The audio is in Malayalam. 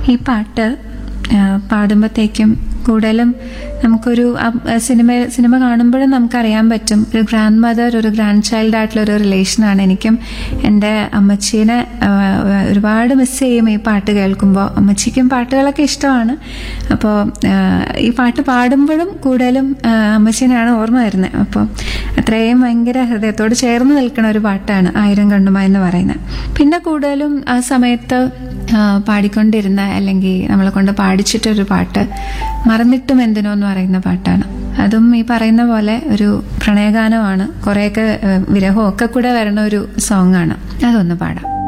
ഈ പാട്ട് പാടുമ്പോഴത്തേക്കും കൂടുതലും നമുക്കൊരു ആ സിനിമ സിനിമ കാണുമ്പോഴും നമുക്കറിയാൻ പറ്റും ഒരു ഗ്രാൻഡ് മദർ ഒരു ഗ്രാൻഡ് ചൈൽഡ് ആയിട്ടുള്ള ഒരു റിലേഷനാണ് എനിക്കും എൻ്റെ അമ്മച്ചീനെ ആ, ഒരുപാട് മിസ് ചെയ്യും ഈ പാട്ട് കേൾക്കുമ്പോൾ അമ്മച്ചിക്കും പാട്ടുകളൊക്കെ ഇഷ്ടമാണ് അപ്പോൾ ഈ പാട്ട് പാടുമ്പോഴും കൂടുതലും ആ, അമ്മച്ചീനെയാണ് ഓർമ്മ വരുന്നത് അപ്പോൾ അത്രയും ഭയങ്കര ഹൃദയത്തോട് ചേർന്ന് നിൽക്കുന്ന ഒരു പാട്ടാണ് ആയിരം കണ്ണുമ എന്ന് പറയുന്നത് പിന്നെ കൂടുതലും ആ സമയത്ത് ആ, പാടിക്കൊണ്ടിരുന്ന അല്ലെങ്കിൽ നമ്മളെ കൊണ്ട് പാടിച്ചിട്ടൊരു പാട്ട് മറന്നിട്ടും എന്തിനോ എന്ന് പറയുന്ന പാട്ടാണ് അതും ഈ പറയുന്ന പോലെ ഒരു പ്രണയഗാനമാണ് കുറേയൊക്കെ ആ, വിരഹവും ഒക്കെ കൂടെ വരുന്ന ഒരു സോങ് ആണ് അതൊന്ന് പാടാം